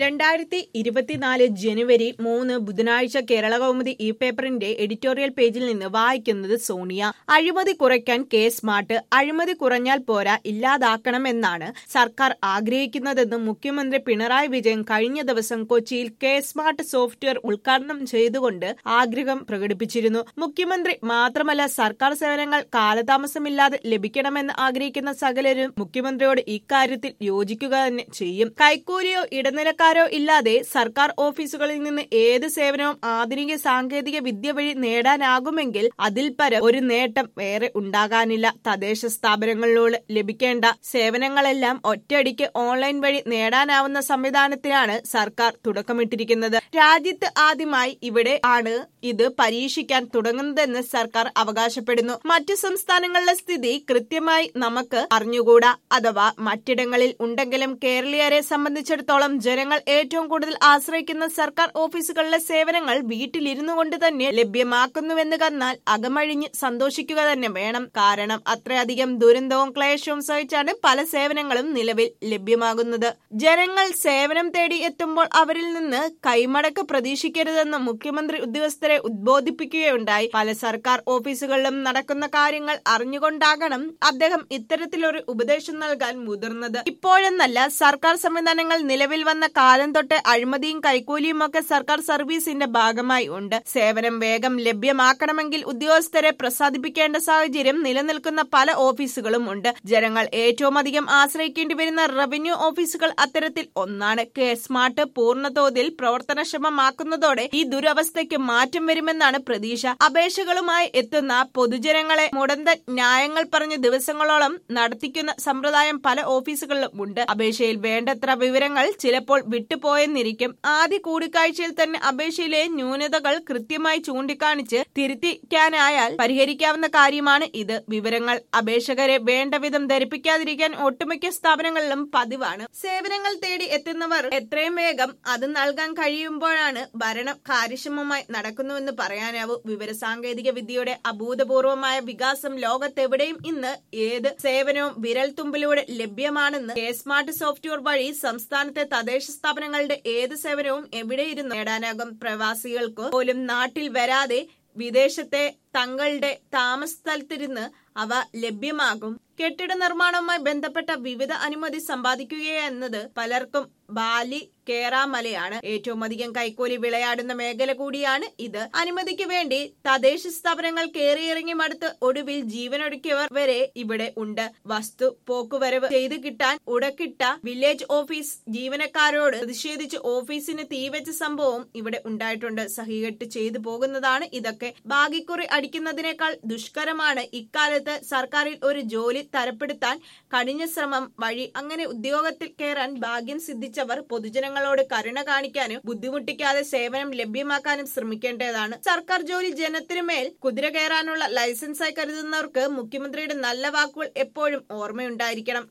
രണ്ടായിരത്തി ഇരുപത്തിനാല് ജനുവരി മൂന്ന് ബുധനാഴ്ച കേരള കൗമുദി ഈ പേപ്പറിന്റെ എഡിറ്റോറിയൽ പേജിൽ നിന്ന് വായിക്കുന്നത് സോണിയ അഴിമതി കുറയ്ക്കാൻ കെ സ്മാർട്ട് അഴിമതി കുറഞ്ഞാൽ പോരാ ഇല്ലാതാക്കണമെന്നാണ് സർക്കാർ ആഗ്രഹിക്കുന്നതെന്ന് മുഖ്യമന്ത്രി പിണറായി വിജയൻ കഴിഞ്ഞ ദിവസം കൊച്ചിയിൽ കെ സ്മാർട്ട് സോഫ്റ്റ്വെയർ ഉദ്ഘാടനം ചെയ്തുകൊണ്ട് ആഗ്രഹം പ്രകടിപ്പിച്ചിരുന്നു മുഖ്യമന്ത്രി മാത്രമല്ല സർക്കാർ സേവനങ്ങൾ കാലതാമസമില്ലാതെ ലഭിക്കണമെന്ന് ആഗ്രഹിക്കുന്ന സകലരും മുഖ്യമന്ത്രിയോട് ഇക്കാര്യത്തിൽ യോജിക്കുക തന്നെ ചെയ്യും കൈക്കൂലിയോ ഇടനിലക്കാരോ ഇല്ലാതെ സർക്കാർ ഓഫീസുകളിൽ നിന്ന് ഏത് സേവനവും ആധുനിക സാങ്കേതിക വിദ്യ വഴി നേടാനാകുമെങ്കിൽ അതിൽ പരം ഒരു നേട്ടം വേറെ ഉണ്ടാകാനില്ല തദ്ദേശ സ്ഥാപനങ്ങളിലൂടെ ലഭിക്കേണ്ട സേവനങ്ങളെല്ലാം ഒറ്റയടിക്ക് ഓൺലൈൻ വഴി നേടാനാവുന്ന സംവിധാനത്തിനാണ് സർക്കാർ തുടക്കമിട്ടിരിക്കുന്നത് രാജ്യത്ത് ആദ്യമായി ഇവിടെ ആണ് ഇത് പരീക്ഷിക്കാൻ തുടങ്ങുന്നതെന്ന് സർക്കാർ അവകാശപ്പെടുന്നു മറ്റു സംസ്ഥാനങ്ങളിലെ സ്ഥിതി കൃത്യമായി നമുക്ക് അറിഞ്ഞുകൂടാ അഥവാ മറ്റിടങ്ങളിൽ ഉണ്ടെങ്കിലും കേരളീയരെ സംബന്ധിച്ചിടത്തോളം ജനങ്ങൾ ഏറ്റവും കൂടുതൽ ആശ്രയിക്കുന്ന സർക്കാർ ഓഫീസുകളിലെ സേവനങ്ങൾ വീട്ടിലിരുന്നു കൊണ്ട് തന്നെ ലഭ്യമാക്കുന്നുവെന്ന് കന്നാൽ അകമഴിഞ്ഞ് സന്തോഷിക്കുക തന്നെ വേണം കാരണം അത്രയധികം ദുരന്തവും ക്ലേശവും സഹിച്ചാണ് പല സേവനങ്ങളും നിലവിൽ ലഭ്യമാകുന്നത് ജനങ്ങൾ സേവനം തേടി എത്തുമ്പോൾ അവരിൽ നിന്ന് കൈമടക്ക് പ്രതീക്ഷിക്കരുതെന്ന് മുഖ്യമന്ത്രി ഉദ്യോഗസ്ഥരെ ഉദ്ബോധിപ്പിക്കുകയുണ്ടായി പല സർക്കാർ ഓഫീസുകളിലും നടക്കുന്ന കാര്യങ്ങൾ അറിഞ്ഞുകൊണ്ടാകണം അദ്ദേഹം ഇത്തരത്തിലൊരു ഉപദേശം നൽകാൻ മുതിർന്നത് ഇപ്പോഴെന്നല്ല സർക്കാർ സംവിധാനങ്ങൾ നിലവിൽ വന്ന കാലം തൊട്ട് അഴിമതിയും കൈക്കൂലിയും ഒക്കെ സർക്കാർ സർവീസിന്റെ ഭാഗമായി ഉണ്ട് സേവനം വേഗം ലഭ്യമാക്കണമെങ്കിൽ ഉദ്യോഗസ്ഥരെ പ്രസാദിപ്പിക്കേണ്ട സാഹചര്യം നിലനിൽക്കുന്ന പല ഓഫീസുകളും ഉണ്ട് ജനങ്ങൾ ഏറ്റവും അധികം ആശ്രയിക്കേണ്ടി വരുന്ന റവന്യൂ ഓഫീസുകൾ അത്തരത്തിൽ ഒന്നാണ് കെ സ്മാർട്ട് പൂർണ്ണതോതിൽ പ്രവർത്തനക്ഷമമാക്കുന്നതോടെ ഈ ദുരവസ്ഥയ്ക്ക് മാറ്റം വരുമെന്നാണ് പ്രതീക്ഷ അപേക്ഷകളുമായി എത്തുന്ന പൊതുജനങ്ങളെ മുടന്തൻ ന്യായങ്ങൾ പറഞ്ഞ് ദിവസങ്ങളോളം നടത്തിക്കുന്ന സമ്പ്രദായം പല ഓഫീസുകളിലും ഉണ്ട് അപേക്ഷയിൽ വേണ്ടത്ര വിവരങ്ങൾ ചിലപ്പോൾ വിട്ടുപോയെന്നിരിക്കും ആദ്യ കൂടിക്കാഴ്ചയിൽ തന്നെ അപേക്ഷയിലെ ന്യൂനതകൾ കൃത്യമായി ചൂണ്ടിക്കാണിച്ച് തിരുത്തിക്കാനായാൽ പരിഹരിക്കാവുന്ന കാര്യമാണ് ഇത് വിവരങ്ങൾ അപേക്ഷകരെ വേണ്ട വിധം ധരിപ്പിക്കാതിരിക്കാൻ ഒട്ടുമിക്ക സ്ഥാപനങ്ങളിലും പതിവാണ് സേവനങ്ങൾ തേടി എത്തുന്നവർ എത്രയും വേഗം അത് നൽകാൻ കഴിയുമ്പോഴാണ് ഭരണം കാര്യക്ഷമമായി നടക്കുന്നുവെന്ന് പറയാനാവൂ വിവരസാങ്കേതിക വിദ്യയുടെ അഭൂതപൂർവമായ വികാസം ലോകത്തെവിടെയും ഇന്ന് ഏത് സേവനവും വിരൽ തുമ്പിലൂടെ ലഭ്യമാണെന്ന് കെ സ്മാർട്ട് സോഫ്റ്റ്വെയർ വഴി സംസ്ഥാനത്തെ തദ്ദേശ സ്ഥാപനങ്ങളുടെ ഏത് സേവനവും എവിടെയിരുന്ന് നേടാനാകും പ്രവാസികൾക്ക് പോലും നാട്ടിൽ വരാതെ വിദേശത്തെ തങ്ങളുടെ താമസ സ്ഥലത്തിരുന്ന് അവ ലഭ്യമാകും കെട്ടിട നിർമ്മാണവുമായി ബന്ധപ്പെട്ട വിവിധ അനുമതി സമ്പാദിക്കുക എന്നത് പലർക്കും ബാലി കേറാമലയാണ് ഏറ്റവും അധികം കൈക്കൂലി വിളയാടുന്ന മേഖല കൂടിയാണ് ഇത് അനുമതിക്ക് വേണ്ടി തദ്ദേശ സ്ഥാപനങ്ങൾ കയറിയിറങ്ങി മടുത്ത് ഒടുവിൽ ജീവനൊടുക്കിയവർ വരെ ഇവിടെ ഉണ്ട് വസ്തു പോക്കുവരവ് ചെയ്തു കിട്ടാൻ ഉടക്കിട്ട വില്ലേജ് ഓഫീസ് ജീവനക്കാരോട് പ്രതിഷേധിച്ച് ഓഫീസിന് തീവെച്ച സംഭവവും ഇവിടെ ഉണ്ടായിട്ടുണ്ട് സഹികെട്ട് ചെയ്തു പോകുന്നതാണ് ഇതൊക്കെ ഭാഗ്യക്കുറി അടിക്കുന്നതിനേക്കാൾ ദുഷ്കരമാണ് ഇക്കാലത്ത് സർക്കാരിൽ ഒരു ജോലി തരപ്പെടുത്താൻ കഠിന ശ്രമം വഴി അങ്ങനെ ഉദ്യോഗത്തിൽ കയറാൻ ഭാഗ്യം സിദ്ധിച്ചവർ പൊതുജനങ്ങളോട് കരുണ കാണിക്കാനും ബുദ്ധിമുട്ടിക്കാതെ സേവനം ലഭ്യമാക്കാനും ശ്രമിക്കേണ്ടതാണ് സർക്കാർ ജോലി ജനത്തിനു മേൽ കുതിര കയറാനുള്ള ലൈസൻസായി കരുതുന്നവർക്ക് മുഖ്യമന്ത്രിയുടെ നല്ല വാക്കുകൾ എപ്പോഴും ഓർമ്മയുണ്ടായിരിക്കണം